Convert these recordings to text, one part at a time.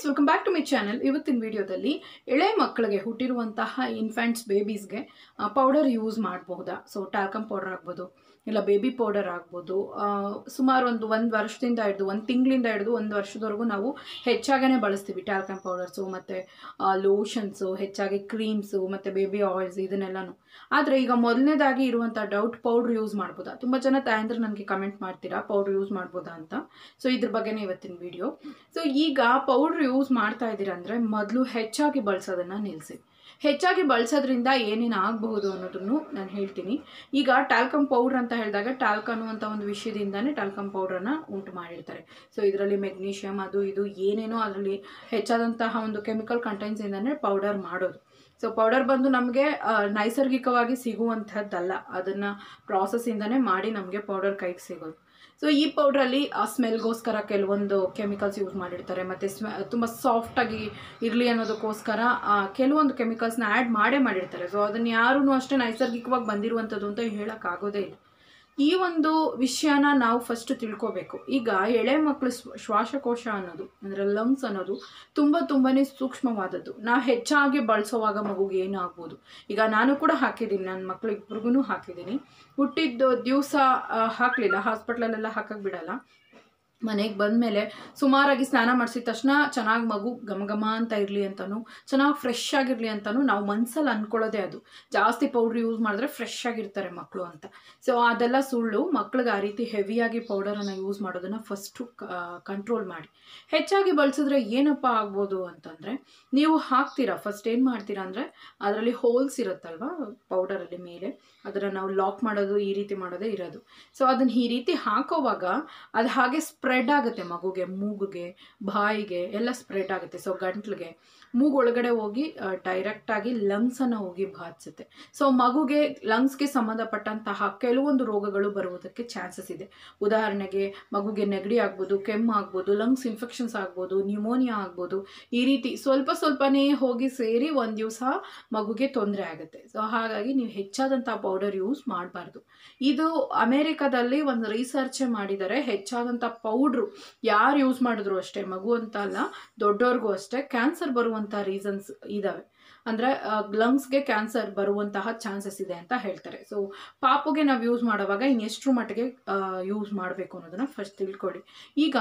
friends welcome back to my channel ಇವತ್ತಿನ ವಿಡಿಯೋದಲ್ಲಿ ಎಳೆ ಮಕ್ಕಳಿಗೆ ಹುಟ್ಟಿರುವಂತಹ ಇನ್ಫ್ಯಾಂಟ್ಸ್ ಬೇಬೀಸ್ಗೆ ಪೌಡರ್ ಯೂಸ್ ಮಾಡಬಹುದಾ ಸೊ ಟಾಲ್ಕಮ್ ಪೌಡರ್ ಆಗ್ಬೋದು ಇಲ್ಲ ಬೇಬಿ ಪೌಡರ್ ಆಗ್ಬೋದು ಆ, ಸುಮಾರು ಒಂದು ಒಂದು ವರ್ಷದಿಂದ ಹಿಡಿದು ಒಂದು ತಿಂಗಳಿಂದ ಹಿಡಿದು ಒಂದು ವರ್ಷದವರೆಗೂ ನಾವು ಹೆಚ್ಚಾಗೇ ಬಳಸ್ತೀವಿ ಟಾಲ್ಕಮ್ ಪೌಡರ್ಸು ಮತ್ತು ಲೋಷನ್ಸು ಹೆಚ್ಚಾಗಿ ಕ್ರೀಮ್ಸು ಮತ್ತು ಬೇಬಿ ಆಯಿಲ್ಸ್ ಇದನ್ನೆಲ್ಲನೂ ಆದರೆ ಈಗ ಮೊದಲನೇದಾಗಿ ಇರುವಂಥ ಡೌಟ್ ಪೌಡ್ರ್ ಯೂಸ್ ಮಾಡ್ಬೋದಾ ತುಂಬ ಜನ ತಾಯಂದ್ರೆ ನನಗೆ ಕಮೆಂಟ್ ಮಾಡ್ತೀರಾ ಪೌಡ್ರ್ ಯೂಸ್ ಮಾಡ್ಬೋದಾ ಅಂತ ಸೊ ಇದ್ರ ಬಗ್ಗೆನೇ ಇವತ್ತಿನ ವಿಡಿಯೋ ಸೊ ಈಗ ಪೌಡ್ರ್ ಯೂಸ್ ಮಾಡ್ತಾ ಇದ್ದೀರಾ ಅಂದರೆ ಮೊದಲು ಹೆಚ್ಚಾಗಿ ಬಳಸೋದನ್ನು ನಿಲ್ಲಿಸಿ ಹೆಚ್ಚಾಗಿ ಬಳಸೋದ್ರಿಂದ ಏನೇನು ಆಗಬಹುದು ಅನ್ನೋದನ್ನು ನಾನು ಹೇಳ್ತೀನಿ ಈಗ ಟಾಲ್ಕಮ್ ಪೌಡ್ರ್ ಅಂತ ಹೇಳಿದಾಗ ಟಾಲ್ಕ್ ಅನ್ನುವಂಥ ಒಂದು ವಿಷಯದಿಂದನೇ ಟಾಲ್ಕಮ್ ಪೌಡ್ರನ್ನ ಉಂಟು ಮಾಡಿರ್ತಾರೆ ಸೊ ಇದರಲ್ಲಿ ಮೆಗ್ನೀಷಿಯಮ್ ಅದು ಇದು ಏನೇನೋ ಅದರಲ್ಲಿ ಹೆಚ್ಚಾದಂತಹ ಒಂದು ಕೆಮಿಕಲ್ ಕಂಟೆಂಟ್ಸಿಂದನೇ ಪೌಡರ್ ಮಾಡೋದು ಸೊ ಪೌಡರ್ ಬಂದು ನಮಗೆ ನೈಸರ್ಗಿಕವಾಗಿ ಸಿಗುವಂಥದ್ದಲ್ಲ ಅದನ್ನು ಪ್ರಾಸೆಸ್ಸಿಂದನೇ ಮಾಡಿ ನಮಗೆ ಪೌಡರ್ ಕೈಗೆ ಸಿಗೋದು ಸೊ ಈ ಪೌಡ್ರಲ್ಲಿ ಆ ಸ್ಮೆಲ್ಗೋಸ್ಕರ ಕೆಲವೊಂದು ಕೆಮಿಕಲ್ಸ್ ಯೂಸ್ ಮಾಡಿರ್ತಾರೆ ಮತ್ತು ಸ್ಮೆ ತುಂಬ ಸಾಫ್ಟಾಗಿ ಇರಲಿ ಅನ್ನೋದಕ್ಕೋಸ್ಕರ ಆ, ಕೆಲವೊಂದು ಕೆಮಿಕಲ್ಸ್ನ ಆ್ಯಡ್ ಮಾಡೇ ಮಾಡಿರ್ತಾರೆ ಸೊ ಅದನ್ನು ಯಾರೂ ಅಷ್ಟೇ ನೈಸರ್ಗಿಕವಾಗಿ ಬಂದಿರುವಂಥದ್ದು ಅಂತ ಹೇಳೋಕ್ಕಾಗೋದೇ ಇಲ್ಲ ಈ ಒಂದು ವಿಷಯನ ನಾವು ಫಸ್ಟ್ ತಿಳ್ಕೊಬೇಕು ಈಗ ಎಳೆ ಮಕ್ಕಳು ಸ್ವ- ಶ್ವಾಸಕೋಶ ಅನ್ನೋದು ಅಂದರೆ ಲಂಗ್ಸ್ ಅನ್ನೋದು ತುಂಬ ತುಂಬಾ ಸೂಕ್ಷ್ಮವಾದದ್ದು ನಾವು ಹೆಚ್ಚಾಗಿ ಬಳಸೋವಾಗ ಮಗುಗೆ ಏನಾಗ್ಬೋದು ಈಗ ನಾನು ಕೂಡ ಹಾಕಿದ್ದೀನಿ ನನ್ನ ಮಕ್ಕಳಿಬ್ರಿಗೂ ಹಾಕಿದ್ದೀನಿ ಹುಟ್ಟಿದ್ದು ದಿವಸ ಹಾಕಲಿಲ್ಲ ಹಾಸ್ಪಿಟ್ಲಲ್ಲೆಲ್ಲ ಹಾಕಕ್ಕೆ ಬಿಡಲ್ಲ ಮನೆಗೆ ಬಂದಮೇಲೆ ಸುಮಾರಾಗಿ ಸ್ನಾನ ಮಾಡಿಸಿದ ತಕ್ಷಣ ಚೆನ್ನಾಗಿ ಮಗು ಘಮ ಘಮ ಅಂತ ಇರಲಿ ಅಂತಲೂ ಚೆನ್ನಾಗಿ ಫ್ರೆಶ್ ಆಗಿರಲಿ ಅಂತಲೂ ನಾವು ಮನ್ಸಲ್ಲಿ ಅಂದ್ಕೊಳ್ಳೋದೇ ಅದು ಜಾಸ್ತಿ ಪೌಡ್ರ್ ಯೂಸ್ ಮಾಡಿದ್ರೆ ಫ್ರೆಶ್ ಆಗಿರ್ತಾರೆ ಮಕ್ಕಳು ಅಂತ ಸೊ ಅದೆಲ್ಲ ಸುಳ್ಳು ಮಕ್ಳಿಗೆ ಆ ರೀತಿ ಹೆವಿಯಾಗಿ ಪೌಡರನ್ನು ಯೂಸ್ ಮಾಡೋದನ್ನು ಫಸ್ಟು ಕಂಟ್ರೋಲ್ ಮಾಡಿ ಹೆಚ್ಚಾಗಿ ಬಳಸಿದ್ರೆ ಏನಪ್ಪ ಆಗ್ಬೋದು ಅಂತಂದರೆ ನೀವು ಹಾಕ್ತೀರಾ ಫಸ್ಟ್ ಏನು ಮಾಡ್ತೀರಾ ಅಂದರೆ ಅದರಲ್ಲಿ ಹೋಲ್ಸ್ ಇರುತ್ತಲ್ವ ಪೌಡರಲ್ಲಿ ಮೇಲೆ ಅದನ್ನು ನಾವು ಲಾಕ್ ಮಾಡೋದು ಈ ರೀತಿ ಮಾಡೋದೇ ಇರೋದು ಸೊ ಅದನ್ನು ಈ ರೀತಿ ಹಾಕೋವಾಗ ಅದು ಹಾಗೆ ಸ್ಪ್ರೆಡ್ ಆಗುತ್ತೆ ಮಗುಗೆ ಮೂಗುಗೆ ಬಾಯಿಗೆ ಎಲ್ಲ ಸ್ಪ್ರೆಡ್ ಆಗುತ್ತೆ ಸೊ ಗಂಟ್ಲಿಗೆ ಮೂಗು ಒಳಗಡೆ ಹೋಗಿ ಡೈರೆಕ್ಟಾಗಿ ಲಂಗ್ಸನ್ನು ಹೋಗಿ ಬಾಧಿಸುತ್ತೆ ಸೊ ಮಗುಗೆ ಲಂಗ್ಸ್ಗೆ ಸಂಬಂಧಪಟ್ಟಂತಹ ಕೆಲವೊಂದು ರೋಗಗಳು ಬರುವುದಕ್ಕೆ ಚಾನ್ಸಸ್ ಇದೆ ಉದಾಹರಣೆಗೆ ಮಗುಗೆ ನೆಗಡಿ ಆಗ್ಬೋದು ಕೆಮ್ಮು ಆಗ್ಬೋದು ಲಂಗ್ಸ್ ಇನ್ಫೆಕ್ಷನ್ಸ್ ಆಗ್ಬೋದು ನ್ಯೂಮೋನಿಯಾ ಆಗ್ಬೋದು ಈ ರೀತಿ ಸ್ವಲ್ಪ ಸ್ವಲ್ಪನೇ ಹೋಗಿ ಸೇರಿ ಒಂದು ದಿವಸ ಮಗುಗೆ ತೊಂದರೆ ಆಗುತ್ತೆ ಸೊ ಹಾಗಾಗಿ ನೀವು ಹೆಚ್ಚಾದಂಥ ಪೌಡರ್ ಯೂಸ್ ಮಾಡಬಾರ್ದು ಇದು ಅಮೇರಿಕಾದಲ್ಲಿ ಒಂದು ರಿಸರ್ಚೇ ಮಾಡಿದ್ದಾರೆ ಹೆಚ್ಚಾದಂಥ ಪೌಡ್ರು ಯಾರು ಯೂಸ್ ಮಾಡಿದ್ರು ಅಷ್ಟೇ ಮಗು ಅಂತ ಅಲ್ಲ ದೊಡ್ಡವ್ರಿಗೂ ಅಷ್ಟೇ ಕ್ಯಾನ್ಸರ್ ಬರುವಂಥ ರೀಸನ್ಸ್ ಇದ್ದಾವೆ ಅಂದರೆ ಲಂಗ್ಸ್ಗೆ ಕ್ಯಾನ್ಸರ್ ಬರುವಂತಹ ಚಾನ್ಸಸ್ ಇದೆ ಅಂತ ಹೇಳ್ತಾರೆ ಸೊ ಪಾಪುಗೆ ನಾವು ಯೂಸ್ ಮಾಡುವಾಗ ಇನ್ನೆಷ್ಟರ ಮಟ್ಟಿಗೆ ಯೂಸ್ ಮಾಡಬೇಕು ಅನ್ನೋದನ್ನ ಫಸ್ಟ್ ತಿಳ್ಕೊಳ್ಳಿ ಈಗ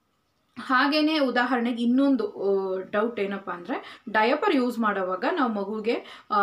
ಹಾಗೇನೆ ಉದಾಹರಣೆಗೆ ಇನ್ನೊಂದು ಡೌಟ್ ಏನಪ್ಪ ಅಂದರೆ ಡಯಪರ್ ಯೂಸ್ ಮಾಡೋವಾಗ ನಾವು ಮಗುಗೆ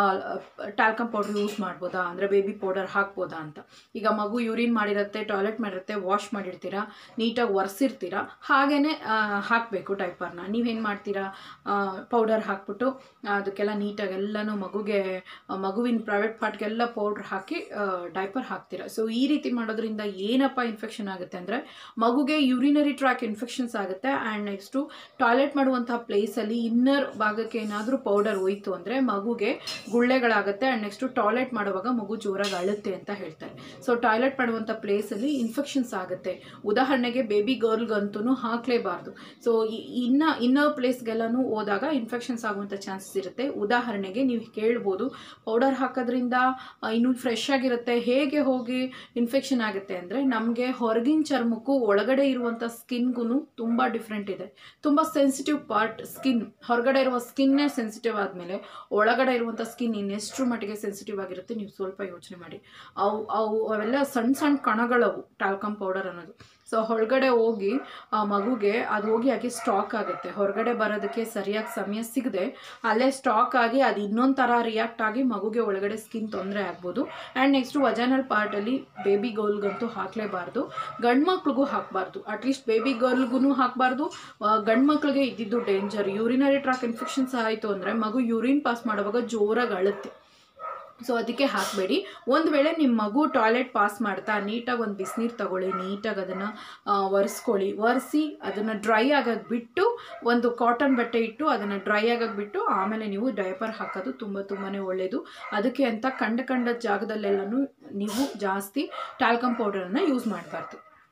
ಟಾಲ್ಕಮ್ ಪೌಡರ್ ಯೂಸ್ ಮಾಡ್ಬೋದಾ ಅಂದರೆ ಬೇಬಿ ಪೌಡರ್ ಹಾಕ್ಬೋದಾ ಅಂತ ಈಗ ಮಗು ಯೂರಿನ್ ಮಾಡಿರುತ್ತೆ ಟಾಯ್ಲೆಟ್ ಮಾಡಿರುತ್ತೆ ವಾಶ್ ಮಾಡಿರ್ತೀರಾ ನೀಟಾಗಿ ಒರೆಸಿರ್ತೀರಾ ಹಾಗೇ ಹಾಕಬೇಕು ಡೈಪರ್ನ ನೀವೇನು ಮಾಡ್ತೀರಾ ಪೌಡರ್ ಹಾಕ್ಬಿಟ್ಟು ಅದಕ್ಕೆಲ್ಲ ನೀಟಾಗಿ ಎಲ್ಲನೂ ಮಗುಗೆ ಆ, ಮಗುವಿನ ಪ್ರೈವೇಟ್ ಪಾರ್ಟ್ಗೆಲ್ಲ ಪೌಡ್ರ್ ಹಾಕಿ ಡೈಪರ್ ಹಾಕ್ತೀರಾ ಸೊ ಈ ರೀತಿ ಮಾಡೋದ್ರಿಂದ ಏನಪ್ಪ ಇನ್ಫೆಕ್ಷನ್ ಆಗುತ್ತೆ ಅಂದರೆ ಮಗುಗೆ ಯೂರಿನರಿ ಟ್ರ್ಯಾಕ್ ಇನ್ಫೆಕ್ಷನ್ಸ್ ಆಗುತ್ತೆ ಆ್ಯಂಡ್ ನೆಕ್ಸ್ಟು ಟಾಯ್ಲೆಟ್ ಮಾಡುವಂತಹ ಪ್ಲೇಸಲ್ಲಿ ಇನ್ನರ್ ಭಾಗಕ್ಕೆ ಏನಾದರೂ ಪೌಡರ್ ಹೋಯ್ತು ಅಂದರೆ ಮಗುಗೆ ಗುಳ್ಳೆಗಳಾಗುತ್ತೆ ಆ್ಯಂಡ್ ನೆಕ್ಸ್ಟು ಟಾಯ್ಲೆಟ್ ಮಾಡುವಾಗ ಮಗು ಜೋರಾಗಿ ಅಳುತ್ತೆ ಅಂತ ಹೇಳ್ತಾರೆ ಸೊ ಟಾಯ್ಲೆಟ್ ಮಾಡುವಂಥ ಪ್ಲೇಸಲ್ಲಿ ಇನ್ಫೆಕ್ಷನ್ಸ್ ಆಗುತ್ತೆ ಉದಾಹರಣೆಗೆ ಬೇಬಿ ಗರ್ಲ್ಗಂತೂ ಹಾಕಲೇಬಾರ್ದು ಸೊ ಇನ್ನ ಇನ್ನರ್ ಪ್ಲೇಸ್ಗೆಲ್ಲನೂ ಹೋದಾಗ ಇನ್ಫೆಕ್ಷನ್ಸ್ ಆಗುವಂಥ ಚಾನ್ಸಸ್ ಇರುತ್ತೆ ಉದಾಹರಣೆಗೆ ನೀವು ಕೇಳ್ಬೋದು ಪೌಡರ್ ಹಾಕೋದ್ರಿಂದ ಆ, ಇನ್ನೂ ಫ್ರೆಶ್ ಆಗಿರುತ್ತೆ ಹೇಗೆ ಹೋಗಿ ಇನ್ಫೆಕ್ಷನ್ ಆಗುತ್ತೆ ಅಂದರೆ ನಮಗೆ ಹೊರಗಿನ ಚರ್ಮಕ್ಕೂ ಒಳಗಡೆ ಇರುವಂಥ ಸ್ಕಿನ್ಗೂ ತುಂಬ ಡಿಫ್ರೆಂಟ್ ಇದೆ ತುಂಬ ಸೆನ್ಸಿಟಿವ್ ಪಾರ್ಟ್ ಸ್ಕಿನ್ ಹೊರಗಡೆ ಇರುವ ಸ್ಕಿನ್ನೇ ಸೆನ್ಸಿಟಿವ್ ಆದಮೇಲೆ ಒಳಗಡೆ ಇರುವಂಥ ಸ್ಕಿನ್ ಇನ್ನೆಷ್ಟರ ಮಟ್ಟಿಗೆ ಸೆನ್ಸಿಟಿವ್ ಆಗಿರುತ್ತೆ ನೀವು ಸ್ವಲ್ಪ ಯೋಚನೆ ಮಾಡಿ ಅವು ಅವು ಅವೆಲ್ಲ ಸಣ್ಣ ಸಣ್ಣ ಕಣಗಳವು ಟಾಲ್ಕಮ್ ಪೌಡರ್ ಅನ್ನೋದು ಸೊ ಹೊರಗಡೆ ಹೋಗಿ ಆ ಮಗುಗೆ ಅದು ಹೋಗಿ ಹಾಗೆ ಸ್ಟಾಕ್ ಆಗುತ್ತೆ ಹೊರಗಡೆ ಬರೋದಕ್ಕೆ ಸರಿಯಾಗಿ ಸಮಯ ಸಿಗದೆ ಅಲ್ಲೇ ಸ್ಟಾಕ್ ಆಗಿ ಅದು ಇನ್ನೊಂದು ಥರ ರಿಯಾಕ್ಟ್ ಆಗಿ ಮಗುಗೆ ಒಳಗಡೆ ಸ್ಕಿನ್ ತೊಂದರೆ ಆಗ್ಬೋದು ಆ್ಯಂಡ್ ನೆಕ್ಸ್ಟು ವಜನಲ್ ಪಾರ್ಟಲ್ಲಿ ಬೇಬಿ ಗರ್ಲ್ಗಂತೂ ಹಾಕಲೇಬಾರ್ದು ಗಂಡು ಮಕ್ಳಿಗೂ ಹಾಕಬಾರ್ದು ಅಟ್ಲೀಸ್ಟ್ ಬೇಬಿ ಗರ್ಲ್ಗೂ ಹಾಕಬಾರ್ದು ಗಂಡು ಮಕ್ಳಿಗೆ ಇದ್ದಿದ್ದು ಡೇಂಜರ್ ಯೂರಿನರಿ ಟ್ರಾಕ್ ಇನ್ಫೆಕ್ಷನ್ಸ್ ಆಯಿತು ಅಂದರೆ ಮಗು ಯೂರಿನ್ ಪಾಸ್ ಮಾಡುವಾಗ ಜೋರಾಗಿ ಅಳುತ್ತೆ ಸೊ ಅದಕ್ಕೆ ಹಾಕಬೇಡಿ ಒಂದು ವೇಳೆ ನಿಮ್ಮ ಮಗು ಟಾಯ್ಲೆಟ್ ಪಾಸ್ ಮಾಡ್ತಾ ನೀಟಾಗಿ ಒಂದು ಬಿಸಿನೀರು ತಗೊಳ್ಳಿ ನೀಟಾಗಿ ಅದನ್ನು ಒರೆಸ್ಕೊಳ್ಳಿ ಒರೆಸಿ ಅದನ್ನು ಡ್ರೈ ಆಗೋಕ್ಕೆ ಬಿಟ್ಟು ಒಂದು ಕಾಟನ್ ಬಟ್ಟೆ ಇಟ್ಟು ಅದನ್ನು ಡ್ರೈ ಆಗೋಕ್ಕೆ ಬಿಟ್ಟು ಆಮೇಲೆ ನೀವು ಡಯಪರ್ ಹಾಕೋದು ತುಂಬ ತುಂಬಾ ಒಳ್ಳೆಯದು ಅದಕ್ಕೆ ಅಂತ ಕಂಡ ಕಂಡ ಜಾಗದಲ್ಲೆಲ್ಲನೂ ನೀವು ಜಾಸ್ತಿ ಟಾಲ್ಕಮ್ ಪೌಡರನ್ನು ಯೂಸ್ ಮಾಡಬಾರ್ದು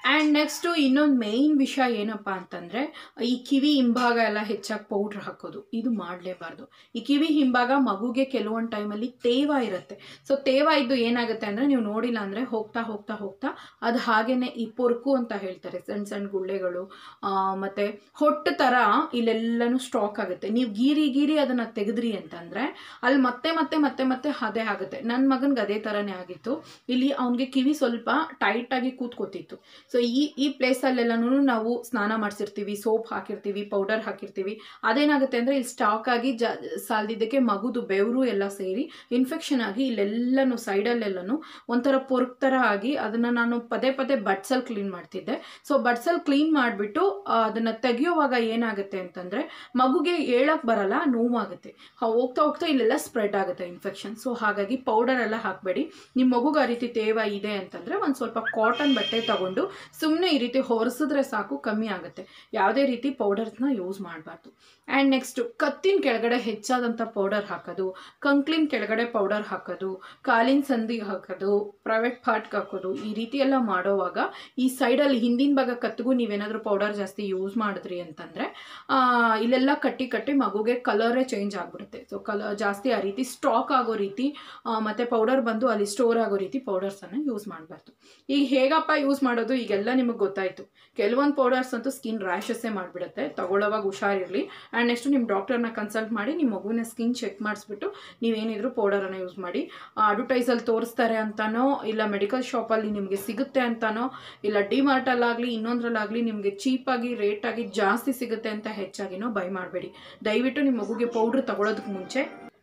ಆ್ಯಂಡ್ ನೆಕ್ಸ್ಟು ಇನ್ನೊಂದು ಮೇಯ್ನ್ ವಿಷಯ ಏನಪ್ಪ ಅಂತಂದರೆ ಈ ಕಿವಿ ಹಿಂಭಾಗ ಎಲ್ಲ ಹೆಚ್ಚಾಗಿ ಪೌಡ್ರ್ ಹಾಕೋದು ಇದು ಮಾಡಲೇಬಾರ್ದು ಈ ಕಿವಿ ಹಿಂಭಾಗ ಮಗುಗೆ ಕೆಲವೊಂದು ಟೈಮಲ್ಲಿ ತೇವ ಇರುತ್ತೆ ಸೊ ತೇವ ಇದ್ದು ಏನಾಗುತ್ತೆ ಅಂದರೆ ನೀವು ನೋಡಿಲ್ಲ ಅಂದರೆ ಹೋಗ್ತಾ ಹೋಗ್ತಾ ಹೋಗ್ತಾ ಅದು ಹಾಗೇನೆ ಈ ಪೊರ್ಕು ಅಂತ ಹೇಳ್ತಾರೆ ಸಣ್ಣ ಸಣ್ಣ ಗುಳ್ಳೆಗಳು ಮತ್ತು ಹೊಟ್ಟು ಥರ ಇಲ್ಲೆಲ್ಲನೂ ಸ್ಟಾಕ್ ಆಗುತ್ತೆ ನೀವು ಗೀರಿ ಗೀರಿ ಅದನ್ನು ತೆಗೆದ್ರಿ ಅಂತಂದರೆ ಅಲ್ಲಿ ಮತ್ತೆ ಮತ್ತೆ ಮತ್ತೆ ಮತ್ತೆ ಅದೇ ಆಗುತ್ತೆ ನನ್ನ ಮಗನಿಗೆ ಅದೇ ಥರನೇ ಆಗಿತ್ತು ಇಲ್ಲಿ ಅವನಿಗೆ ಕಿವಿ ಸ್ವಲ್ಪ ಟೈಟಾಗಿ ಕೂತ್ಕೋತಿತ್ತು ಸೊ ಈ ಈ ಪ್ಲೇಸಲ್ಲೆಲ್ಲನೂ ನಾವು ಸ್ನಾನ ಮಾಡಿಸಿರ್ತೀವಿ ಸೋಪ್ ಹಾಕಿರ್ತೀವಿ ಪೌಡರ್ ಹಾಕಿರ್ತೀವಿ ಅದೇನಾಗುತ್ತೆ ಅಂದರೆ ಇಲ್ಲಿ ಸ್ಟಾಕ್ ಆಗಿ ಜ ಸಾಲದಿದ್ದಕ್ಕೆ ಮಗುದು ಬೆವರು ಎಲ್ಲ ಸೇರಿ ಇನ್ಫೆಕ್ಷನ್ ಆಗಿ ಇಲ್ಲೆಲ್ಲನೂ ಸೈಡಲ್ಲೆಲ್ಲನೂ ಒಂಥರ ಪೊರ್ಕ್ ಥರ ಆಗಿ ಅದನ್ನು ನಾನು ಪದೇ ಪದೇ ಬಡ್ಸಲ್ಲಿ ಕ್ಲೀನ್ ಮಾಡ್ತಿದ್ದೆ ಸೊ ಬಡ್ಸಲ್ಲಿ ಕ್ಲೀನ್ ಮಾಡಿಬಿಟ್ಟು ಅದನ್ನು ತೆಗೆಯುವಾಗ ಏನಾಗುತ್ತೆ ಅಂತಂದರೆ ಮಗುಗೆ ಹೇಳಕ್ಕೆ ಬರಲ್ಲ ನೋವಾಗುತ್ತೆ ಹೋಗ್ತಾ ಹೋಗ್ತಾ ಇಲ್ಲೆಲ್ಲ ಸ್ಪ್ರೆಡ್ ಆಗುತ್ತೆ ಇನ್ಫೆಕ್ಷನ್ ಸೊ ಹಾಗಾಗಿ ಪೌಡರ್ ಎಲ್ಲ ಹಾಕಬೇಡಿ ನಿಮ್ಮ ಮಗುಗೆ ಆ ರೀತಿ ತೇವ ಇದೆ ಅಂತಂದರೆ ಒಂದು ಸ್ವಲ್ಪ ಕಾಟನ್ ಬಟ್ಟೆ ತಗೊಂಡು ಸುಮ್ಮನೆ ಈ ರೀತಿ ಹೊರಿಸಿದ್ರೆ ಸಾಕು ಕಮ್ಮಿ ಆಗುತ್ತೆ ಯಾವುದೇ ರೀತಿ ಪೌಡರ್ಸ್ನ ಯೂಸ್ ಮಾಡಬಾರ್ದು ಆ್ಯಂಡ್ ನೆಕ್ಸ್ಟು ಕತ್ತಿನ ಕೆಳಗಡೆ ಹೆಚ್ಚಾದಂಥ ಪೌಡರ್ ಹಾಕೋದು ಕಂಕ್ಲಿನ ಕೆಳಗಡೆ ಪೌಡರ್ ಹಾಕೋದು ಕಾಲಿನ ಸಂದಿಗೆ ಹಾಕೋದು ಪ್ರೈವೇಟ್ ಪಾರ್ಟ್ಗೆ ಹಾಕೋದು ಈ ರೀತಿ ಎಲ್ಲ ಮಾಡೋವಾಗ ಈ ಸೈಡಲ್ಲಿ ಹಿಂದಿನ ಭಾಗ ಕತ್ತಿಗೂ ನೀವೇನಾದರೂ ಪೌಡರ್ ಜಾಸ್ತಿ ಯೂಸ್ ಮಾಡಿದ್ರಿ ಅಂತಂದರೆ ಇಲ್ಲೆಲ್ಲ ಕಟ್ಟಿ ಕಟ್ಟಿ ಮಗುಗೆ ಕಲರೇ ಚೇಂಜ್ ಆಗಿಬಿಡುತ್ತೆ ಸೊ ಕಲರ್ ಜಾಸ್ತಿ ಆ ರೀತಿ ಸ್ಟಾಕ್ ಆಗೋ ರೀತಿ ಮತ್ತು ಪೌಡರ್ ಬಂದು ಅಲ್ಲಿ ಸ್ಟೋರ್ ಆಗೋ ರೀತಿ ಪೌಡರ್ಸನ್ನು ಯೂಸ್ ಮಾಡಬಾರ್ದು ಈಗ ಹೇಗಪ್ಪ ಯೂಸ್ ಮಾಡೋದು ಈಗೆಲ್ಲ ನಿಮಗೆ ಗೊತ್ತಾಯಿತು ಕೆಲವೊಂದು ಪೌಡರ್ಸ್ ಅಂತೂ ಸ್ಕಿನ್ ರ್ಯಾಷಸ್ಸೇ ಮಾಡಿಬಿಡುತ್ತೆ ತಗೊಳ್ಳೋವಾಗ ಹುಷಾರಿರಲಿ ಆ್ಯಂಡ್ ನೆಕ್ಸ್ಟು ನಿಮ್ಮ ಡಾಕ್ಟರ್ನ ಕನ್ಸಲ್ಟ್ ಮಾಡಿ ನಿಮ್ಮ ಮಗುವಿನ ಸ್ಕಿನ್ ಚೆಕ್ ಮಾಡಿಸ್ಬಿಟ್ಟು ನೀವೇನಿದ್ರು ಪೌಡರನ್ನು ಯೂಸ್ ಮಾಡಿ ಅಡ್ವರ್ಟೈಸಲ್ಲಿ ತೋರಿಸ್ತಾರೆ ಅಂತನೋ ಇಲ್ಲ ಮೆಡಿಕಲ್ ಶಾಪಲ್ಲಿ ನಿಮಗೆ ಸಿಗುತ್ತೆ ಅಂತನೋ ಇಲ್ಲ ಡಿ ಮಾರ್ಟಲ್ಲಾಗಲಿ ಇನ್ನೊಂದರಲ್ಲಾಗಲಿ ನಿಮಗೆ ಚೀಪಾಗಿ ರೇಟಾಗಿ ಜಾಸ್ತಿ ಸಿಗುತ್ತೆ ಅಂತ ಹೆಚ್ಚಾಗಿನೋ ಬೈ ಮಾಡಬೇಡಿ ದಯವಿಟ್ಟು ನಿಮ್ಮ ಮಗುಗೆ ಪೌಡ್ರ್ ತಗೊಳ್ಳೋದಕ್ಕೆ ಮುಂಚೆ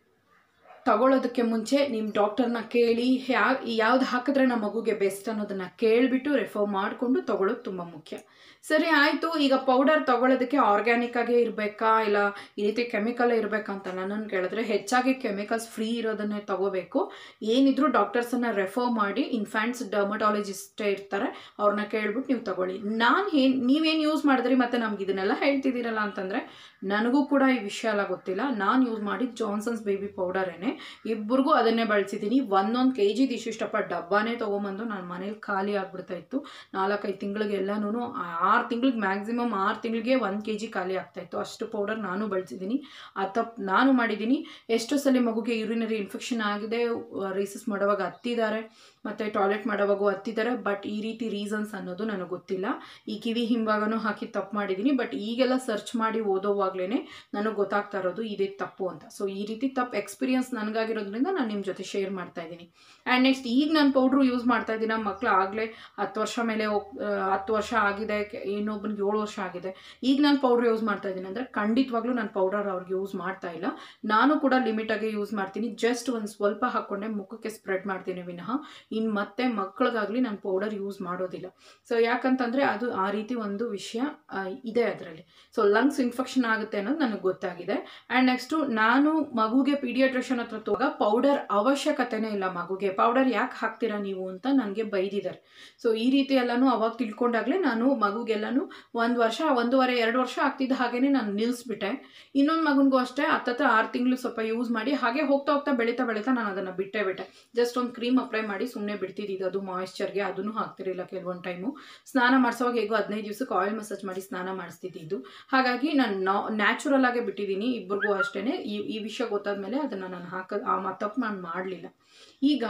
ತಗೊಳ್ಳೋದಕ್ಕೆ ಮುಂಚೆ ನಿಮ್ಮ ಡಾಕ್ಟರ್ನ ಕೇಳಿ ಯಾ ಯಾವ್ದು ಹಾಕಿದ್ರೆ ನಮ್ಮ ಮಗುಗೆ ಬೆಸ್ಟ್ ಅನ್ನೋದನ್ನು ಕೇಳಿಬಿಟ್ಟು ರೆಫರ್ ಮಾಡಿಕೊಂಡು ತಗೊಳ್ಳೋದು ತುಂಬ ಮುಖ್ಯ ಸರಿ ಆಯಿತು ಈಗ ಪೌಡರ್ ತಗೊಳ್ಳೋದಕ್ಕೆ ಆರ್ಗ್ಯಾನಿಕ್ ಆಗೇ ಇರಬೇಕಾ ಇಲ್ಲ ಈ ರೀತಿ ಕೆಮಿಕಲ್ ಇರಬೇಕಾ ಅಂತ ನನ್ನನ್ನು ಕೇಳಿದ್ರೆ ಹೆಚ್ಚಾಗಿ ಕೆಮಿಕಲ್ಸ್ ಫ್ರೀ ಇರೋದನ್ನೇ ತಗೋಬೇಕು ಏನಿದ್ರು ಡಾಕ್ಟರ್ಸನ್ನು ರೆಫರ್ ಮಾಡಿ ಇನ್ಫ್ಯಾಂಟ್ಸ್ ಡರ್ಮಟಾಲಜಿಸ್ಟೇ ಇರ್ತಾರೆ ಅವ್ರನ್ನ ಕೇಳ್ಬಿಟ್ಟು ನೀವು ತಗೊಳ್ಳಿ ನಾನು ಏನು ನೀವೇನು ಯೂಸ್ ಮಾಡಿದ್ರಿ ಮತ್ತು ನಮ್ಗೆ ಇದನ್ನೆಲ್ಲ ಹೇಳ್ತಿದ್ದೀರಲ್ಲ ಅಂತಂದರೆ ನನಗೂ ಕೂಡ ಈ ವಿಷಯ ಎಲ್ಲ ಗೊತ್ತಿಲ್ಲ ನಾನು ಯೂಸ್ ಮಾಡಿ ಜಾನ್ಸನ್ಸ್ ಬೇಬಿ ಪೌಡರೇನೆ ಇಬ್ಬರಿಗೂ ಅದನ್ನೇ ಬಳಸಿದ್ದೀನಿ ಒಂದೊಂದು ಕೆ ಜಿದು ಇಷ್ಟಿಷ್ಟಪ್ಪ ಡಬ್ಬಾನೇ ತೊಗೊಂಬಂದು ನಾನು ಮನೇಲಿ ಖಾಲಿ ಆಗ್ಬಿಡ್ತಾ ಇತ್ತು ನಾಲ್ಕೈದು ತಿಂಗಳಿಗೆ ಎಲ್ಲನೂ ಆರು ತಿಂಗಳಿಗೆ ಮ್ಯಾಕ್ಸಿಮಮ್ ಆರು ತಿಂಗಳಿಗೆ ಒಂದು ಕೆ ಜಿ ಖಾಲಿ ಆಗ್ತಾಯಿತ್ತು ಅಷ್ಟು ಪೌಡರ್ ನಾನು ಬಳಸಿದ್ದೀನಿ ಆ ತಪ್ಪು ನಾನು ಮಾಡಿದ್ದೀನಿ ಎಷ್ಟೋ ಸಲ ಮಗುಗೆ ಯೂರಿನರಿ ಇನ್ಫೆಕ್ಷನ್ ಆಗಿದೆ ರೀಸಸ್ ಮಾಡುವಾಗ ಹತ್ತಿದ್ದಾರೆ ಮತ್ತು ಟಾಯ್ಲೆಟ್ ಮಾಡೋವಾಗೂ ಹತ್ತಿದ್ದಾರೆ ಬಟ್ ಈ ರೀತಿ ರೀಸನ್ಸ್ ಅನ್ನೋದು ನನಗೆ ಗೊತ್ತಿಲ್ಲ ಈ ಕಿವಿ ಹಿಂಭಾಗನೂ ಹಾಕಿ ತಪ್ಪು ಮಾಡಿದ್ದೀನಿ ಬಟ್ ಈಗೆಲ್ಲ ಸರ್ಚ್ ಮಾಡಿ ಓದೋವಾಗ್ಲೇ ನನಗೆ ಗೊತ್ತಾಗ್ತಾ ಇರೋದು ಇದೇ ತಪ್ಪು ಅಂತ ಸೊ ಈ ರೀತಿ ತಪ್ಪು ಎಕ್ಸ್ಪೀರಿಯನ್ಸ್ ನನಗಾಗಿರೋದ್ರಿಂದ ನಾನು ನಿಮ್ಮ ಜೊತೆ ಶೇರ್ ಮಾಡ್ತಾ ಇದ್ದೀನಿ ಆ್ಯಂಡ್ ನೆಕ್ಸ್ಟ್ ಈಗ ನಾನು ಪೌಡ್ರು ಯೂಸ್ ಮಾಡ್ತಾ ಇದ್ದೀನಿ ಮಕ್ಕಳು ಆಗಲೇ ಹತ್ತು ವರ್ಷ ಮೇಲೆ ಹೋಗ್ ಹತ್ತು ವರ್ಷ ಆಗಿದೆ ಇನ್ನೊಬ್ಬನಿಗೆ ಏಳು ವರ್ಷ ಆಗಿದೆ ಈಗ ನಾನು ಪೌಡ್ರ್ ಯೂಸ್ ಮಾಡ್ತಾ ಇದ್ದೀನಿ ಅಂದರೆ ಖಂಡಿತವಾಗ್ಲೂ ನಾನು ಪೌಡರ್ ಅವ್ರಿಗೆ ಯೂಸ್ ಮಾಡ್ತಾ ಇಲ್ಲ ನಾನು ಕೂಡ ಲಿಮಿಟಾಗಿ ಯೂಸ್ ಮಾಡ್ತೀನಿ ಜಸ್ಟ್ ಒಂದು ಸ್ವಲ್ಪ ಹಾಕ್ಕೊಂಡೆ ಮುಖಕ್ಕೆ ಸ್ಪ್ರೆಡ್ ಮಾಡ್ತೀನಿ ವಿನಃ ಇನ್ನು ಮತ್ತೆ ಮಕ್ಕಳಿಗಾಗಲಿ ನಾನು ಪೌಡರ್ ಯೂಸ್ ಮಾಡೋದಿಲ್ಲ ಸೊ ಯಾಕಂತಂದರೆ ಅದು ಆ ರೀತಿ ಒಂದು ವಿಷಯ ಇದೆ ಅದರಲ್ಲಿ ಸೊ ಲಂಗ್ಸ್ ಇನ್ಫೆಕ್ಷನ್ ಆಗುತ್ತೆ ಅನ್ನೋದು ನನಗೆ ಗೊತ್ತಾಗಿದೆ ಆ್ಯಂಡ್ ನೆಕ್ಸ್ಟು ನಾನು ಮಗುಗೆ ಪೀಡಿಯಾಟ್ರಿಷನ್ ಹತ್ರ ತೋಗ ಪೌಡರ್ ಅವಶ್ಯಕತೆನೇ ಇಲ್ಲ ಮಗುಗೆ ಪೌಡರ್ ಯಾಕೆ ಹಾಕ್ತೀರಾ ನೀವು ಅಂತ ನನಗೆ ಬೈದಿದ್ದಾರೆ ಸೊ ಈ ರೀತಿ ಎಲ್ಲನೂ ಅವಾಗ ತಿಳ್ಕೊಂಡಾಗಲೇ ನಾನು ಮಗುಗೆಲ್ಲನೂ ಒಂದು ವರ್ಷ ಒಂದೂವರೆ ಎರಡು ವರ್ಷ ಆಗ್ತಿದ್ದ ಹಾಗೇ ನಾನು ನಿಲ್ಲಿಸ್ಬಿಟ್ಟೆ ಇನ್ನೊಂದು ಮಗನಿಗೂ ಅಷ್ಟೇ ಹತ್ತತ್ರ ಆರು ತಿಂಗಳು ಸ್ವಲ್ಪ ಯೂಸ್ ಮಾಡಿ ಹಾಗೆ ಹೋಗ್ತಾ ಹೋಗ್ತಾ ಬೆಳೀತಾ ಬೆಳೀತಾ ನಾನು ಅದನ್ನು ಬಿಟ್ಟೇ ಬಿಟ್ಟೆ ಜಸ್ಟ್ ಒಂದು ಕ್ರೀಮ್ ಅಪ್ಲೈ ಮಾಡಿ ಸುಮ್ಮನೆ ಬಿಡ್ತಿದ್ದಿದ್ದು ಅದು ಮಾಯಿಶ್ಚರ್ಗೆ ಅದನ್ನು ಹಾಕ್ತಿರಲಿಲ್ಲ ಕೆಲವೊಂದು ಟೈಮು ಸ್ನಾನ ಮಾಡಿಸೋವಾಗ ಹೇಗೋ ಹದಿನೈದು ದಿವಸಕ್ಕೆ ಆಯಿಲ್ ಮಸಾಜ್ ಮಾಡಿ ಸ್ನಾನ ಮಾಡಿಸ್ತಿದ್ದಿದ್ದು ಹಾಗಾಗಿ ನಾನು ನಾ ನ್ಯಾಚುರಲ್ ಆಗೇ ಬಿಟ್ಟಿದ್ದೀನಿ ಇಬ್ಬರಿಗೂ ಅಷ್ಟೇ ಈ ಈ ವಿಷಯ ಗೊತ್ತಾದ್ಮೇಲೆ ಅದನ್ನು ನಾನು ಹಾಕೋದು ಆ ತಪ್ಪು ನಾನು ಮಾಡಲಿಲ್ಲ ಈಗ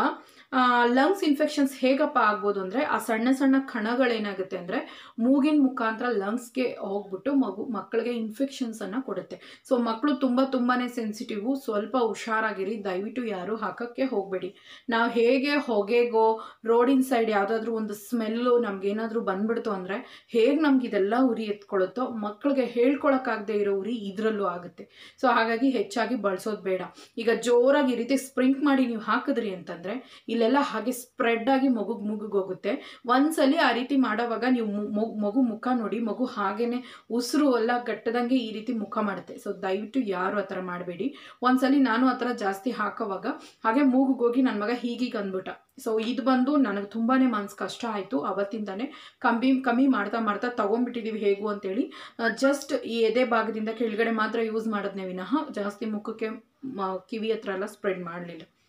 ಲಂಗ್ಸ್ ಇನ್ಫೆಕ್ಷನ್ಸ್ ಹೇಗಪ್ಪ ಆಗ್ಬೋದು ಅಂದರೆ ಆ ಸಣ್ಣ ಸಣ್ಣ ಕಣಗಳೇನಾಗುತ್ತೆ ಅಂದರೆ ಮೂಗಿನ ಮುಖಾಂತರ ಲಂಗ್ಸ್ಗೆ ಹೋಗ್ಬಿಟ್ಟು ಮಗು ಮಕ್ಕಳಿಗೆ ಇನ್ಫೆಕ್ಷನ್ಸನ್ನು ಕೊಡುತ್ತೆ ಸೊ ಮಕ್ಕಳು ತುಂಬ ತುಂಬಾ ಸೆನ್ಸಿಟಿವು ಸ್ವಲ್ಪ ಹುಷಾರಾಗಿರಿ ದಯವಿಟ್ಟು ಯಾರೂ ಹಾಕೋಕ್ಕೆ ಹೋಗಬೇಡಿ ನಾವು ಹೇಗೆ ಹೊಗೆಗೋ ರೋಡಿನ ಸೈಡ್ ಯಾವುದಾದ್ರೂ ಒಂದು ಸ್ಮೆಲ್ಲು ನಮಗೇನಾದರೂ ಬಂದ್ಬಿಡ್ತು ಅಂದರೆ ಹೇಗೆ ನಮ್ಗೆ ಇದೆಲ್ಲ ಉರಿ ಎತ್ಕೊಳ್ಳುತ್ತೋ ಮಕ್ಕಳಿಗೆ ಹೇಳ್ಕೊಳಕ್ಕಾಗದೇ ಇರೋ ಉರಿ ಇದರಲ್ಲೂ ಆಗುತ್ತೆ ಸೊ ಹಾಗಾಗಿ ಹೆಚ್ಚಾಗಿ ಬಳಸೋದು ಬೇಡ ಈಗ ಜೋರಾಗಿ ಈ ರೀತಿ ಸ್ಪ್ರಿಂಕ್ ಮಾಡಿ ನೀವು ಹಾಕಿದ್ರಿ ಅಂತಂದರೆ ಇಲ್ಲೆಲ್ಲ ಹಾಗೆ ಸ್ಪ್ರೆಡ್ ಆಗಿ ಮಗುಗೆ ಮುಗಿಗೆ ಹೋಗುತ್ತೆ ಒಂದ್ಸಲಿ ಆ ರೀತಿ ಮಾಡೋವಾಗ ನೀವು ಮಗು ಮುಖ ನೋಡಿ ಮಗು ಹಾಗೇನೆ ಉಸಿರು ಎಲ್ಲ ಗಟ್ಟದಂಗೆ ಈ ರೀತಿ ಮುಖ ಮಾಡುತ್ತೆ ಸೊ ದಯವಿಟ್ಟು ಯಾರು ಆ ಥರ ಮಾಡಬೇಡಿ ಒಂದ್ಸಲಿ ನಾನು ಆ ಥರ ಜಾಸ್ತಿ ಹಾಕೋವಾಗ ಹಾಗೆ ಮೂಗಿಗೆ ಹೋಗಿ ನನ್ನ ಮಗ ಹೀಗೀಗೆ ಅಂದ್ಬಿಟ್ಟ ಸೊ ಇದು ಬಂದು ನನಗೆ ತುಂಬಾ ಮನ್ಸು ಕಷ್ಟ ಆಯಿತು ಅವತ್ತಿಂದನೇ ಕಮ್ಮಿ ಕಮ್ಮಿ ಮಾಡ್ತಾ ಮಾಡ್ತಾ ತೊಗೊಂಡ್ಬಿಟ್ಟಿದ್ದೀವಿ ಹೇಗೂ ಅಂತೇಳಿ ಜಸ್ಟ್ ಈ ಎದೆ ಭಾಗದಿಂದ ಕೆಳಗಡೆ ಮಾತ್ರ ಯೂಸ್ ಮಾಡೋದನ್ನೇ ವಿನಃ ಜಾಸ್ತಿ ಮುಖಕ್ಕೆ ಕಿವಿ ಹತ್ರ ಎಲ್ಲ ಸ್ಪ್ರೆಡ್ ಮಾಡಲಿಲ್ಲ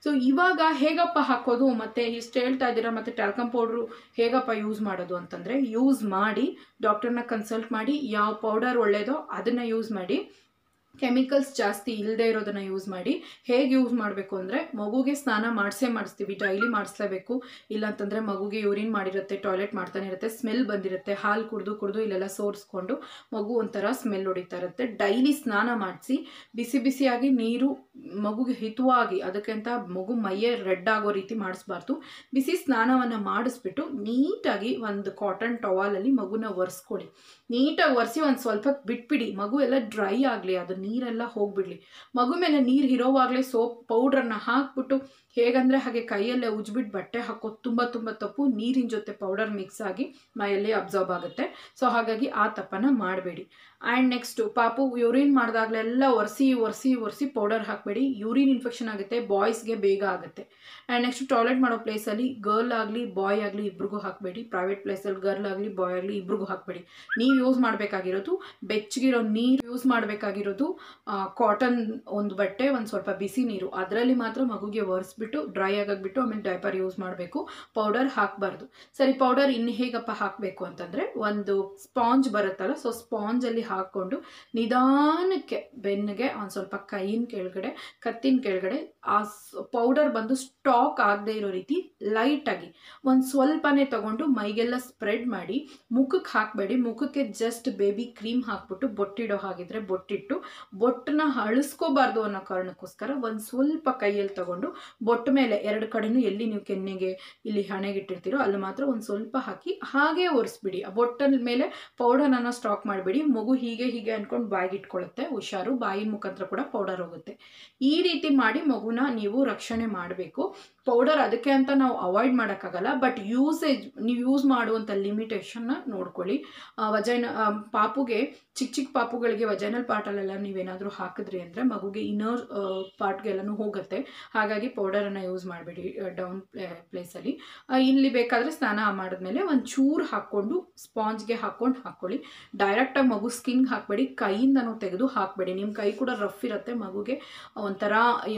ಸೊ ಇವಾಗ ಹೇಗಪ್ಪ ಹಾಕೋದು ಮತ್ತು ಇಷ್ಟು ಹೇಳ್ತಾ ಇದ್ದೀರಾ ಮತ್ತು ಟ್ಯಾಲ್ಕಮ್ ಪೌಡ್ರು ಹೇಗಪ್ಪ ಯೂಸ್ ಮಾಡೋದು ಅಂತಂದರೆ ಯೂಸ್ ಮಾಡಿ ಡಾಕ್ಟರ್ನ ಕನ್ಸಲ್ಟ್ ಮಾಡಿ ಯಾವ ಪೌಡರ್ ಒಳ್ಳೆಯದೋ ಅದನ್ನು ಯೂಸ್ ಮಾಡಿ ಕೆಮಿಕಲ್ಸ್ ಜಾಸ್ತಿ ಇಲ್ಲದೆ ಇರೋದನ್ನು ಯೂಸ್ ಮಾಡಿ ಹೇಗೆ ಯೂಸ್ ಮಾಡಬೇಕು ಅಂದರೆ ಮಗುಗೆ ಸ್ನಾನ ಮಾಡಿಸೇ ಮಾಡಿಸ್ತೀವಿ ಡೈಲಿ ಮಾಡಿಸ್ಲೇಬೇಕು ಇಲ್ಲಾಂತಂದರೆ ಮಗುಗೆ ಯೂರಿನ್ ಮಾಡಿರುತ್ತೆ ಟಾಯ್ಲೆಟ್ ಮಾಡ್ತಾನೆ ಇರುತ್ತೆ ಸ್ಮೆಲ್ ಬಂದಿರುತ್ತೆ ಹಾಲು ಕುಡಿದು ಕುಡಿದು ಇಲ್ಲೆಲ್ಲ ಸೋರಿಸ್ಕೊಂಡು ಮಗು ಒಂಥರ ಸ್ಮೆಲ್ ಹೊಡಿತಾ ಇರುತ್ತೆ ಡೈಲಿ ಸ್ನಾನ ಮಾಡಿಸಿ ಬಿಸಿ ಬಿಸಿಯಾಗಿ ನೀರು ಮಗುಗೆ ಹಿತವಾಗಿ ಅದಕ್ಕಿಂತ ಮಗು ಮೈಯೇ ರೆಡ್ ಆಗೋ ರೀತಿ ಮಾಡಿಸ್ಬಾರ್ದು ಬಿಸಿ ಸ್ನಾನವನ್ನು ಮಾಡಿಸ್ಬಿಟ್ಟು ನೀಟಾಗಿ ಒಂದು ಕಾಟನ್ ಟವಾಲಲ್ಲಿ ಮಗುನ ಒರೆಸ್ಕೊಡಿ ನೀಟಾಗಿ ಒರೆಸಿ ಒಂದು ಸ್ವಲ್ಪ ಬಿಟ್ಬಿಡಿ ಮಗು ಎಲ್ಲ ಡ್ರೈ ಆಗಲಿ ಅದು ನೀರೆಲ್ಲ ಹೋಗ್ಬಿಡ್ಲಿ ಮಗು ಮೇಲೆ ನೀರು ಇರೋವಾಗಲೇ ಸೋಪ್ ಪೌಡ್ರನ್ನ ಹಾಕ್ಬಿಟ್ಟು ಹೇಗಂದರೆ ಹಾಗೆ ಕೈಯಲ್ಲೇ ಉಜ್ಬಿಟ್ಟು ಬಟ್ಟೆ ಹಾಕೋದು ತುಂಬ ತುಂಬ ತಪ್ಪು ನೀರಿನ ಜೊತೆ ಪೌಡರ್ ಮಿಕ್ಸ್ ಆಗಿ ಮೈಯಲ್ಲಿ ಅಬ್ಸರ್ವ್ ಆಗುತ್ತೆ ಸೊ ಹಾಗಾಗಿ ಆ ತಪ್ಪನ್ನು ಮಾಡಬೇಡಿ ಆ್ಯಂಡ್ ನೆಕ್ಸ್ಟು ಪಾಪು ಯೂರಿನ್ ಮಾಡಿದಾಗಲೆಲ್ಲ ಒರೆಸಿ ಒರೆಸಿ ಒರೆಸಿ ಪೌಡರ್ ಹಾಕಬೇಡಿ ಯೂರಿನ್ ಇನ್ಫೆಕ್ಷನ್ ಆಗುತ್ತೆ ಬಾಯ್ಸ್ಗೆ ಬೇಗ ಆಗುತ್ತೆ ಆ್ಯಂಡ್ ನೆಕ್ಸ್ಟ್ ಟಾಯ್ಲೆಟ್ ಮಾಡೋ ಪ್ಲೇಸಲ್ಲಿ ಗರ್ಲ್ ಆಗಲಿ ಬಾಯ್ ಆಗಲಿ ಇಬ್ರಿಗೂ ಹಾಕಬೇಡಿ ಪ್ರೈವೇಟ್ ಪ್ಲೇಸಲ್ಲಿ ಗರ್ಲ್ ಆಗಲಿ ಬಾಯ್ ಆಗಲಿ ಇಬ್ರಿಗೂ ಹಾಕಬೇಡಿ ನೀವು ಯೂಸ್ ಮಾಡಬೇಕಾಗಿರೋದು ಬೆಚ್ಚಗಿರೋ ನೀರು ಯೂಸ್ ಮಾಡಬೇಕಾಗಿರೋದು ಕಾಟನ್ ಒಂದು ಬಟ್ಟೆ ಒಂದು ಸ್ವಲ್ಪ ಬಿಸಿ ನೀರು ಅದರಲ್ಲಿ ಮಾತ್ರ ಮಗುಗೆ ಒರೆಸ್ಬಿಟ್ಟು ಡ್ರೈ ಆಗಾಗ್ಬಿಟ್ಟು ಆಮೇಲೆ ಡೈಪರ್ ಯೂಸ್ ಮಾಡಬೇಕು ಪೌಡರ್ ಹಾಕಬಾರ್ದು ಸರಿ ಪೌಡರ್ ಇನ್ನು ಹೇಗಪ್ಪ ಹಾಕಬೇಕು ಅಂತಂದರೆ ಒಂದು ಸ್ಪಾಂಜ್ ಬರುತ್ತಲ್ಲ ಸೊ ಸ್ಪಾಂಜಲ್ಲಿ ಹಾಕ್ಕೊಂಡು ನಿಧಾನಕ್ಕೆ ಬೆನ್ನಿಗೆ ಒಂದು ಸ್ವಲ್ಪ ಕೈಯಿನ ಕೆಳಗಡೆ ಕತ್ತಿನ ಕೆಳಗಡೆ ಆ ಪೌಡರ್ ಬಂದು ಸ್ಟಾಕ್ ಆಗದೆ ಇರೋ ರೀತಿ ಲೈಟಾಗಿ ಒಂದು ಸ್ವಲ್ಪನೇ ತಗೊಂಡು ಮೈಗೆಲ್ಲ ಸ್ಪ್ರೆಡ್ ಮಾಡಿ ಮುಖಕ್ಕೆ ಹಾಕಬೇಡಿ ಮುಖಕ್ಕೆ ಜಸ್ಟ್ ಬೇಬಿ ಕ್ರೀಮ್ ಹಾಕ್ಬಿಟ್ಟು ಬೊಟ್ಟಿಡೋ ಹಾಗಿದ್ರೆ ಬೊಟ್ಟಿಟ್ಟು ಬೊಟ್ಟನ್ನ ಅಳಿಸ್ಕೋಬಾರ್ದು ಅನ್ನೋ ಕಾರಣಕ್ಕೋಸ್ಕರ ಒಂದು ಸ್ವಲ್ಪ ಕೈಯಲ್ಲಿ ತಗೊಂಡು ಬೊಟ್ಟ ಮೇಲೆ ಎರಡು ಕಡೆನೂ ಎಲ್ಲಿ ನೀವು ಕೆನ್ನೆಗೆ ಇಲ್ಲಿ ಹಣೆಗಿಟ್ಟಿರ್ತೀರೋ ಅಲ್ಲಿ ಮಾತ್ರ ಒಂದು ಸ್ವಲ್ಪ ಹಾಕಿ ಹಾಗೆ ಒರೆಸ್ಬಿಡಿ ಆ ಬೊಟ್ಟನ ಮೇಲೆ ಪೌಡರನ್ನು ಸ್ಟಾಕ್ ಮಾಡಬೇಡಿ ಮಗು ಹೀಗೆ ಹೀಗೆ ಅಂದ್ಕೊಂಡು ಬಾಯಿಗೆ ಇಟ್ಕೊಳ್ಳುತ್ತೆ ಹುಷಾರು ಬಾಯಿನ ಮುಖಾಂತರ ಕೂಡ ಪೌಡರ್ ಹೋಗುತ್ತೆ ಈ ರೀತಿ ಮಾಡಿ ಮಗುನ ನೀವು ರಕ್ಷಣೆ ಮಾಡಬೇಕು ಪೌಡರ್ ಅದಕ್ಕೆ ಅಂತ ನಾವು ಅವಾಯ್ಡ್ ಮಾಡೋಕ್ಕಾಗಲ್ಲ ಬಟ್ ಯೂಸೇಜ್ ನೀವು ಯೂಸ್ ಮಾಡುವಂಥ ಲಿಮಿಟೇಷನ್ನ ನೋಡ್ಕೊಳ್ಳಿ ವಜೈನ ಪಾಪುಗೆ ಚಿಕ್ಕ ಚಿಕ್ಕ ಪಾಪುಗಳಿಗೆ ವಜೈನಲ್ ಪಾರ್ಟಲ್ಲೆಲ್ಲ ನೀವೇನಾದರೂ ಹಾಕಿದ್ರಿ ಅಂದರೆ ಮಗುಗೆ ಇನ್ನರ್ ಪಾರ್ಟ್ಗೆಲ್ಲನೂ ಹೋಗುತ್ತೆ ಹಾಗಾಗಿ ಪೌಡರನ್ನು ಯೂಸ್ ಮಾಡಬೇಡಿ ಡೌನ್ ಪ್ಲೇಸಲ್ಲಿ ಇಲ್ಲಿ ಬೇಕಾದರೆ ಸ್ನಾನ ಮಾಡಿದ್ಮೇಲೆ ಒಂದು ಚೂರು ಹಾಕ್ಕೊಂಡು ಸ್ಪಾಂಜ್ಗೆ ಹಾಕ್ಕೊಂಡು ಹಾಕ್ಕೊಳ್ಳಿ ಡೈರೆಕ್ಟಾಗಿ ಮಗು ಸ್ಕಿನ್ಗೆ ಹಾಕಬೇಡಿ ಕೈಯಿಂದನೂ ತೆಗೆದು ಹಾಕಬೇಡಿ ನಿಮ್ಮ ಕೈ ಕೂಡ ರಫ್ ಇರುತ್ತೆ ಮಗುಗೆ ಒಂಥರ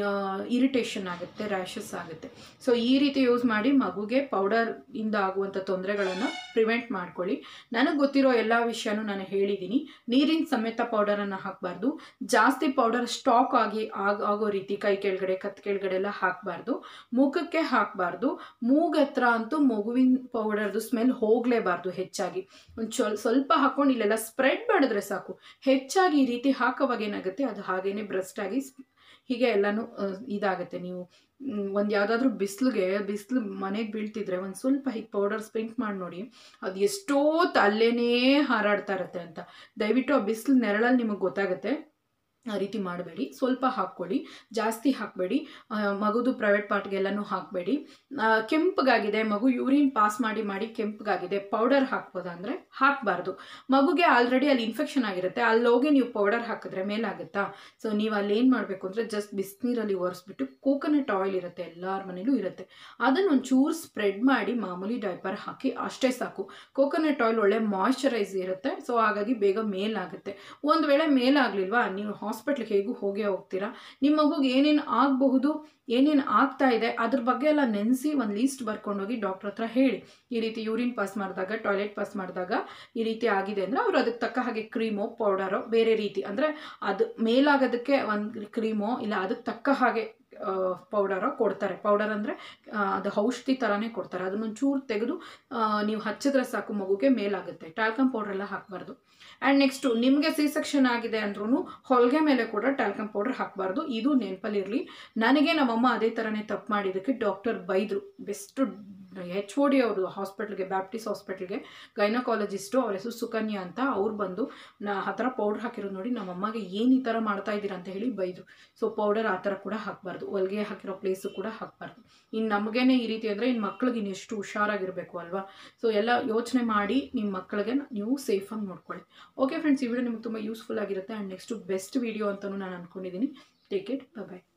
ಇರಿಟೇಷನ್ ಆಗುತ್ತೆ ರ್ಯಾಷಸ್ ಆಗುತ್ತೆ ಸೊ ಈ ರೀತಿ ಯೂಸ್ ಮಾಡಿ ಮಗುಗೆ ಪೌಡರ್ ಇಂದ ಆಗುವಂಥ ತೊಂದರೆಗಳನ್ನು ಪ್ರಿವೆಂಟ್ ಮಾಡ್ಕೊಳ್ಳಿ ನನಗೆ ಗೊತ್ತಿರೋ ಎಲ್ಲ ವಿಷಯನೂ ನಾನು ಹೇಳಿದ್ದೀನಿ ನೀರಿನ ಸಮೇತ ಪೌಡರನ್ನು ಹಾಕಬಾರ್ದು ಜಾಸ್ತಿ ಪೌಡರ್ ಸ್ಟಾಕ್ ಆಗಿ ಆಗ ಆಗೋ ರೀತಿ ಕೈ ಕೆಳಗಡೆ ಕತ್ ಕೆಳಗಡೆ ಎಲ್ಲ ಹಾಕಬಾರ್ದು ಮುಖಕ್ಕೆ ಹಾಕಬಾರ್ದು ಮೂಗತ್ರ ಅಂತೂ ಮಗುವಿನ ಪೌಡರ್ದು ಸ್ಮೆಲ್ ಹೋಗಲೇಬಾರ್ದು ಹೆಚ್ಚಾಗಿ ಒಂದು ಚೊಲ್ ಸ್ವಲ್ಪ ಹಾಕೊಂಡು ಇಲ್ಲೆಲ್ಲ ಸ್ಪ್ರೆಡ್ ಮಾಡಿದ್ರೆ ಸಾಕು ಹೆಚ್ಚಾಗಿ ಈ ರೀತಿ ಹಾಕೋವಾಗ ಏನಾಗುತ್ತೆ ಅದು ಹಾಗೇನೆ ಬ್ರಸ್ಟ್ ಆಗಿ ಹೀಗೆ ಎಲ್ಲನೂ ಇದಾಗುತ್ತೆ ನೀವು ಒಂದು ಯಾವುದಾದ್ರೂ ಬಿಸಿಲಿಗೆ ಬಿಸಿಲು ಮನೆಗೆ ಬೀಳ್ತಿದ್ರೆ ಒಂದು ಸ್ವಲ್ಪ ಹೀಗೆ ಪೌಡರ್ ಸ್ಪ್ರಿಂಕ್ ಮಾಡಿ ನೋಡಿ ಅದು ಎಷ್ಟೋ ತಲ್ಲೇನೇ ಹಾರಾಡ್ತಾ ಇರುತ್ತೆ ಅಂತ ದಯವಿಟ್ಟು ಆ ಬಿಸಿಲು ನೆರಳಲ್ಲಿ ನಿಮಗೆ ಗೊತ್ತಾಗುತ್ತೆ ಆ ರೀತಿ ಮಾಡಬೇಡಿ ಸ್ವಲ್ಪ ಹಾಕ್ಕೊಳ್ಳಿ ಜಾಸ್ತಿ ಹಾಕಬೇಡಿ ಮಗುದು ಪ್ರೈವೇಟ್ ಪಾರ್ಟ್ಗೆಲ್ಲನೂ ಹಾಕಬೇಡಿ ಕೆಂಪಗಾಗಿದೆ ಮಗು ಯೂರಿನ್ ಪಾಸ್ ಮಾಡಿ ಮಾಡಿ ಕೆಂಪಗಾಗಿದೆ ಪೌಡರ್ ಹಾಕ್ಬೋದಾ ಅಂದರೆ ಹಾಕಬಾರ್ದು ಮಗುಗೆ ಆಲ್ರೆಡಿ ಅಲ್ಲಿ ಇನ್ಫೆಕ್ಷನ್ ಆಗಿರುತ್ತೆ ಅಲ್ಲಿ ಹೋಗಿ ನೀವು ಪೌಡರ್ ಹಾಕಿದ್ರೆ ಮೇಲಾಗುತ್ತಾ ಸೊ ನೀವು ಅಲ್ಲಿ ಏನು ಮಾಡಬೇಕು ಅಂದರೆ ಜಸ್ಟ್ ಬಿಸಿನೀರಲ್ಲಿ ಒರೆಸ್ಬಿಟ್ಟು ಕೋಕೋನಟ್ ಆಯಿಲ್ ಇರುತ್ತೆ ಎಲ್ಲರ ಮನೇಲೂ ಇರುತ್ತೆ ಅದನ್ನು ಒಂಚೂರು ಸ್ಪ್ರೆಡ್ ಮಾಡಿ ಮಾಮೂಲಿ ಡೈಪರ್ ಹಾಕಿ ಅಷ್ಟೇ ಸಾಕು ಕೋಕೋನಟ್ ಆಯಿಲ್ ಒಳ್ಳೆ ಮಾಯ್ಶ್ಚರೈಸ್ ಇರುತ್ತೆ ಸೊ ಹಾಗಾಗಿ ಬೇಗ ಮೇಲಾಗುತ್ತೆ ಒಂದು ವೇಳೆ ಮೇಲಾಗಲಿಲ್ವಾ ನೀವು ಹಾಸ್ಪಿಟ್ಲಿಗೆ ಹೇಗೂ ಹೋಗೇ ಹೋಗ್ತೀರಾ ನಿಮ್ಮ ಮಗುಗೆ ಏನೇನು ಆಗಬಹುದು ಏನೇನು ಆಗ್ತಾ ಇದೆ ಅದ್ರ ಬಗ್ಗೆ ಎಲ್ಲ ನೆನೆಸಿ ಒಂದು ಲೀಸ್ಟ್ ಬರ್ಕೊಂಡೋಗಿ ಡಾಕ್ಟ್ರ್ ಹತ್ರ ಹೇಳಿ ಈ ರೀತಿ ಯೂರಿನ್ ಪಾಸ್ ಮಾಡಿದಾಗ ಟಾಯ್ಲೆಟ್ ಪಾಸ್ ಮಾಡಿದಾಗ ಈ ರೀತಿ ಆಗಿದೆ ಅಂದರೆ ಅವರು ಅದಕ್ಕೆ ತಕ್ಕ ಹಾಗೆ ಕ್ರೀಮೋ ಪೌಡರೋ ಬೇರೆ ರೀತಿ ಅಂದರೆ ಅದು ಮೇಲಾಗೋದಕ್ಕೆ ಒಂದು ಕ್ರೀಮೋ ಇಲ್ಲ ಅದಕ್ಕೆ ತಕ್ಕ ಹಾಗೆ ಪೌಡರೋ ಕೊಡ್ತಾರೆ ಪೌಡರ್ ಅಂದರೆ ಅದು ಔಷಧಿ ಥರನೇ ಕೊಡ್ತಾರೆ ಅದನ್ನೊಂದು ಚೂರು ತೆಗೆದು ನೀವು ಹಚ್ಚಿದ್ರೆ ಸಾಕು ಮಗುಗೆ ಮೇಲಾಗುತ್ತೆ ಟ್ಯಾಲ್ಕಮ್ ಪೌಡರ್ ಎಲ್ಲ ಹಾಕಬಾರ್ದು ಆ್ಯಂಡ್ ನೆಕ್ಸ್ಟು ನಿಮಗೆ ಸಿ ಸೆಕ್ಷನ್ ಆಗಿದೆ ಅಂದ್ರೂ ಹೊಲಿಗೆ ಮೇಲೆ ಕೂಡ ಟ್ಯಾಲ್ಕಮ್ ಪೌಡರ್ ಹಾಕಬಾರ್ದು ಇದು ನೆನಪಲ್ಲಿರಲಿ ನನಗೆ ನಮ್ಮಮ್ಮ ಅದೇ ಥರನೇ ತಪ್ಪು ಮಾಡಿದ್ದಕ್ಕೆ ಡಾಕ್ಟರ್ ಬೈದರು ಬೆಸ್ಟು ಎಚ್ ಓ ಡಿ ಅವರು ಹಾಸ್ಪಿಟ್ಲ್ಗೆ ಬ್ಯಾಪ್ಟಿಸ್ ಹಾಸ್ಪಿಟ್ಲ್ಗೆ ಗೈನಕಾಲಜಿಸ್ಟು ಅವ್ರ ಹೆಸರು ಸುಕನ್ಯಾ ಅಂತ ಅವ್ರು ಬಂದು ನಾ ಆ ಥರ ಪೌಡ್ರ್ ಹಾಕಿರೋದು ನೋಡಿ ನಮ್ಮಮ್ಮಗೆ ಏನು ಈ ಥರ ಮಾಡ್ತಾ ಇದ್ದೀರಾ ಅಂತ ಹೇಳಿ ಬೈದರು ಸೊ ಪೌಡರ್ ಆ ಥರ ಕೂಡ ಹಾಕಬಾರ್ದು ಹೊಲಿಗೆ ಹಾಕಿರೋ ಪ್ಲೇಸು ಕೂಡ ಹಾಕಬಾರ್ದು ಇನ್ನು ನಮಗೇನೆ ಈ ರೀತಿ ಅಂದರೆ ಇನ್ನು ಮಕ್ಳಿಗೆ ಇನ್ನು ಎಷ್ಟು ಹುಷಾರಾಗಿರಬೇಕು ಅಲ್ವಾ ಸೊ ಎಲ್ಲ ಯೋಚನೆ ಮಾಡಿ ನಿಮ್ಮ ಮಕ್ಕಳಿಗೆ ನೀವು ಸೇಫಾಗಿ ನೋಡ್ಕೊಳ್ಳಿ ಓಕೆ ಫ್ರೆಂಡ್ಸ್ ಈ ವಿಡಿಯೋ ನಿಮ್ಗೆ ತುಂಬ ಯೂಸ್ಫುಲ್ ಆಗಿರುತ್ತೆ ಆ್ಯಂಡ್ ನೆಕ್ಸ್ಟು ಬೆಸ್ಟ್ ವಿಡಿಯೋ ಅಂತಲೂ ನಾನು ಅಂದ್ಕೊಂಡಿದ್ದೀನಿ ಟೇಕ್ ಇಟ್ ಬಾಯ್